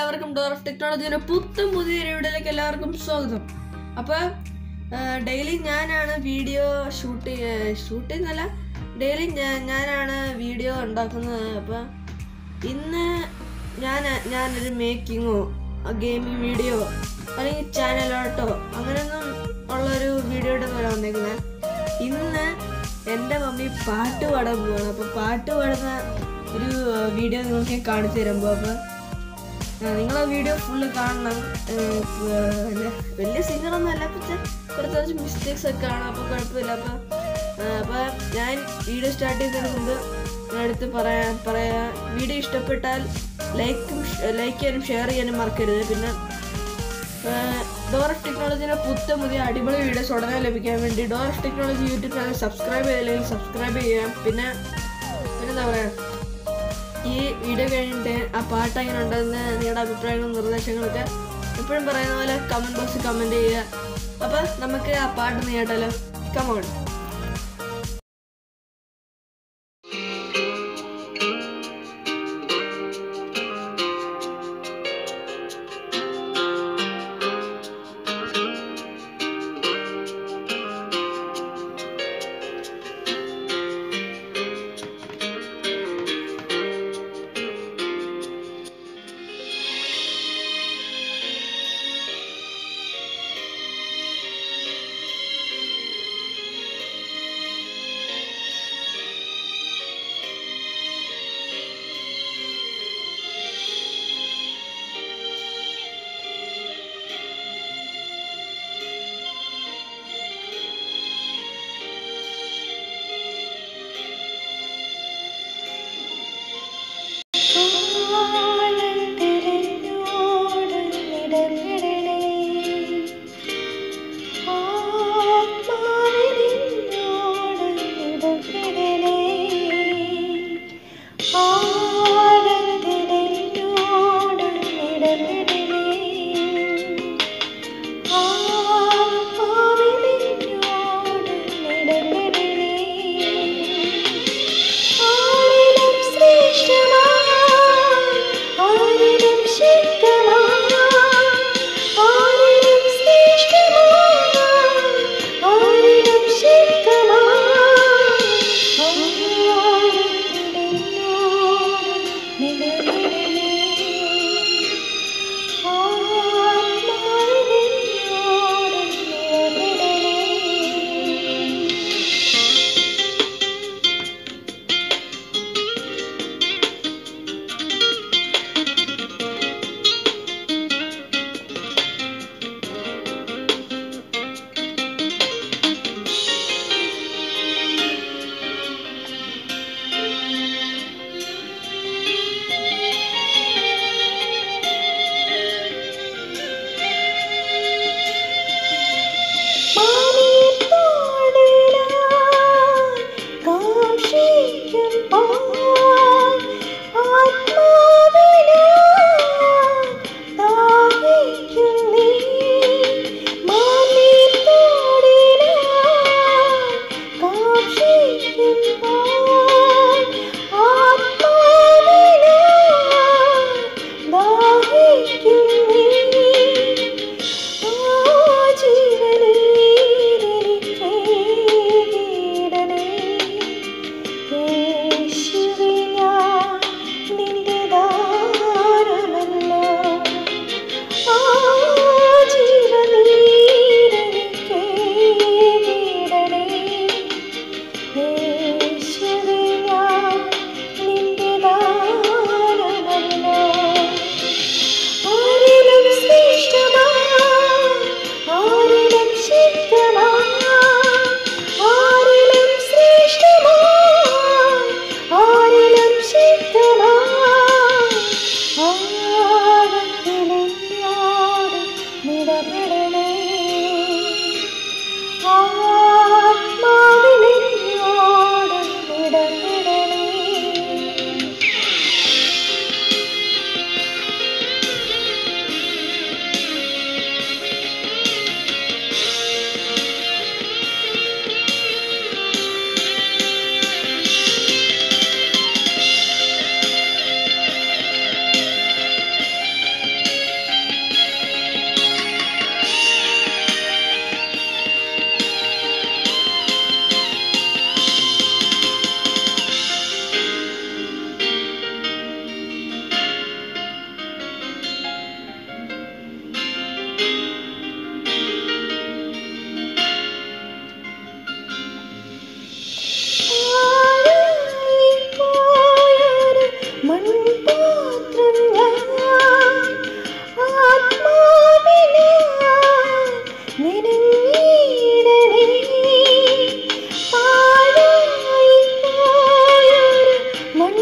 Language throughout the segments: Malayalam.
എല്ലാവർക്കും ഡോർ ഓഫ് ടെക്നോളജിയുടെ പുത്തൻ പുതിയ വീഡിയോയിലേക്ക് എല്ലാവർക്കും സ്വാഗതം അപ്പോൾ ഡെയിലി ഞാനാണ് വീഡിയോ ഷൂട്ട് ഷൂട്ട് ചെയ്യുന്നല്ല ഡെയിലി ഞാനാണ് വീഡിയോ ഉണ്ടാക്കുന്നത് അപ്പോൾ ഇന്ന് ഞാൻ ഞാനൊരു മേക്കിങ്ങോ ഗെയിമിംഗ് വീഡിയോ അല്ലെങ്കിൽ ചാനലോട്ടോ അങ്ങനെയൊന്നും ഉള്ളൊരു വീഡിയോയുടെ പോലെ വന്നേക്കുന്നത് ഇന്ന് എൻ്റെ മമ്മി പാട്ട് പാടാൻ പോവാണ് അപ്പോൾ പാട്ട് പാടുന്ന ഒരു വീഡിയോ നിങ്ങൾക്ക് ഞാൻ കാണിച്ചു തരുമ്പോൾ അപ്പോൾ നിങ്ങൾ ആ വീഡിയോ ഫുള്ള് കാണണം ഏഹ് പിന്നെ വലിയ സിംഗറൊന്നും അല്ല പക്ഷെ കുറച്ച് കുറച്ച് മിസ്റ്റേക്സ് ഒക്കെ കാണാം അപ്പോൾ കുഴപ്പമില്ല അപ്പോൾ അപ്പോൾ ഞാൻ വീഡിയോ സ്റ്റാർട്ട് ചെയ്യുന്നതിന് മുമ്പ് ഞാൻ അടുത്ത് പറയാൻ പറയാ വീഡിയോ ഇഷ്ടപ്പെട്ടാൽ ലൈക്കും ലൈക്ക് ചെയ്യാനും ഷെയർ ചെയ്യാനും മറക്കരുത് പിന്നെ ഡോർ ഓഫ് ടെക്നോളജിയുടെ പുത്ത പുതിയ അടിപൊളി വീഡിയോസ് ഉടനെ ലഭിക്കാൻ വേണ്ടി door of technology YouTube channel subscribe ചെയ്തില്ലെങ്കിൽ സബ്സ്ക്രൈബ് ചെയ്യാം പിന്നെ പിന്നെന്താ പറയുക ഈ വീഡിയോ കഴിഞ്ഞിട്ട് ആ പാട്ട് എങ്ങനെ ഉണ്ടെന്ന് നിങ്ങളുടെ അഭിപ്രായങ്ങളും നിർദ്ദേശങ്ങളൊക്കെ എപ്പോഴും പറയുന്ന പോലെ കമൻറ്റ് ബോക്സിൽ കമൻറ്റ് ചെയ്യുക അപ്പോൾ നമുക്ക് ആ പാട്ട് നീ കേട്ടാലോ കമോൺ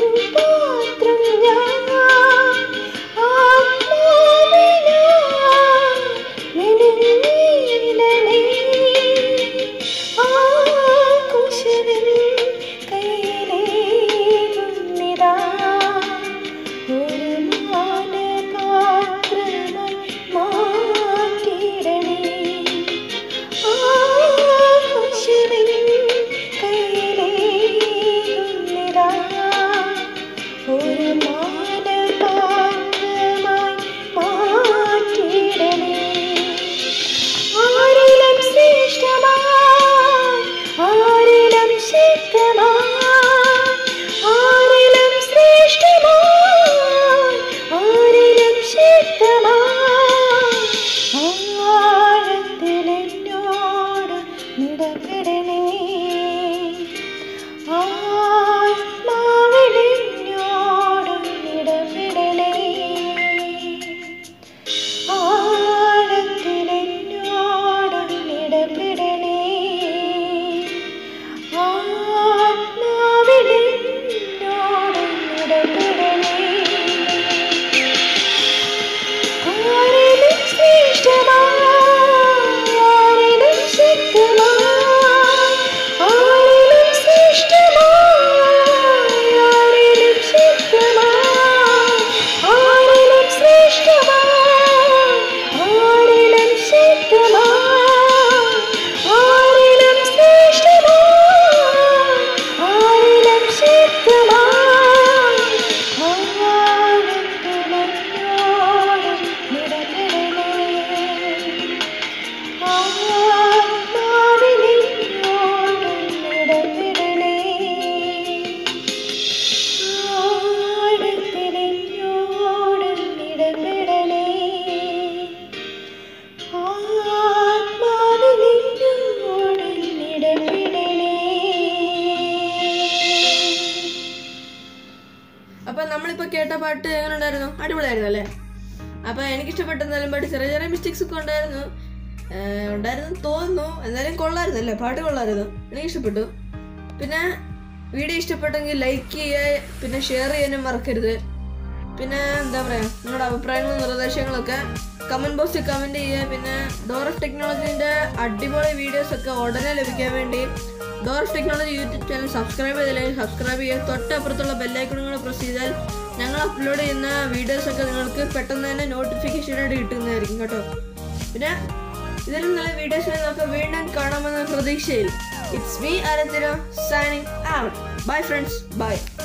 പാത്രം ഞാൻ ആത്മാവിനാൽ മെനഞ്ഞിടണേ. ആ കുശവൻ കയ്യിലേകുന്നിതാ. ഒരു മാനപാത്രമായി മാറ്റിയിടണേ. ആ കുശവൻ കയ്യിലേകുന്നിതാ. ഒരു മാനപാത്രമായി മാറ്റിയിടണേ ആരിലും ശ്രേഷ്ഠമായി ആരിലും ശക്തമായി ആരിലും ശ്രേഷ്ഠമായി ആരിലും ശക്തമായി ആഴത്തിൽ എന്നോട് നിടപെടണേ ആത്മാവിൽ എന്നോട് നിടപെടണേ ആഴത്തിലെന്നോട് ഇടപെടണേ ആത്മാവിലെന്നോട് ഇടപെടണേ ആരിലും ശ്രേഷ്ഠമായി ആരിലും ശക്തമായി ആരിലും ശ്രേഷ്ഠമായി ആരിലും ശക്തമായി ആരിലും ശ്രേഷ്ഠമായി ആരിലും ശക്തമായി ആരിലും ശ്രേഷ്ഠമായി ആരിലും ശക്തമായി ആഴത്തിലെന്നോട് നിടപെടണേ ആത്മാവിലെന്നോട് നിടപെടണേ ആഴത്തിലെന്നോട് നിടപെടണേ ആത്മാവിലെന്നോട് നിടപെടണേ അപ്പൊ നമ്മളിപ്പോ കേട്ട പാട്ട് എങ്ങനെ ഉണ്ടായിരുന്നു അടിപൊളിയായിരുന്നു അല്ലേ അപ്പൊ എനിക്ക് ഇഷ്ടപ്പെട്ട എന്നാലും പാട്ട് ചെറിയ ചെറിയ മിസ്റ്റേക്സ് ഒക്കെ ഉണ്ടായിരുന്നു ഏഹ് ഉണ്ടായിരുന്നു എന്ന് തോന്നുന്നു എന്നാലും കൊള്ളായിരുന്നു അല്ലേ പാട്ട് കൊള്ളായിരുന്നു എനിക്ക് ഇഷ്ടപ്പെട്ടു പിന്നെ വീഡിയോ ഇഷ്ടപ്പെട്ടെങ്കിൽ ലൈക്ക് ചെയ്യുക പിന്നെ ഷെയർ ചെയ്യാനും മറക്കരുത് പിന്നെ എന്താ പറയാ നിങ്ങളുടെ അഭിപ്രായങ്ങളും നിർദ്ദേശങ്ങളൊക്കെ കമന്റ് ബോക്സിൽ കമന്റ് ചെയ്യുക പിന്നെ ഡോർ ഓഫ് ടെക്നോളജീൻ്റെ അടിപൊളി വീഡിയോസ് ഒക്കെ ഉടനെ ലഭിക്കാൻ വേണ്ടി door of technology YouTube channel subscribe ചെയ്തില്ലെങ്കിൽ സബ്സ്ക്രൈബ് ചെയ്യുക തൊട്ടപ്പുറത്തുള്ള ബെല്ലൈക്കണും കൂടെ പ്രസ് ചെയ്താൽ ഞങ്ങൾ അപ്ലോഡ് ചെയ്യുന്ന വീഡിയോസ് ഒക്കെ നിങ്ങൾക്ക് പെട്ടെന്ന് തന്നെ നോട്ടിഫിക്കേഷൻ ആയിട്ട് കിട്ടുന്നതായിരിക്കും കേട്ടോ പിന്നെ ഇതിലും നല്ല വീഡിയോസ് നമുക്ക് വീണ്ടും കാണാമെന്ന പ്രതീക്ഷയിൽ it's me Aarathira signing out bye friends by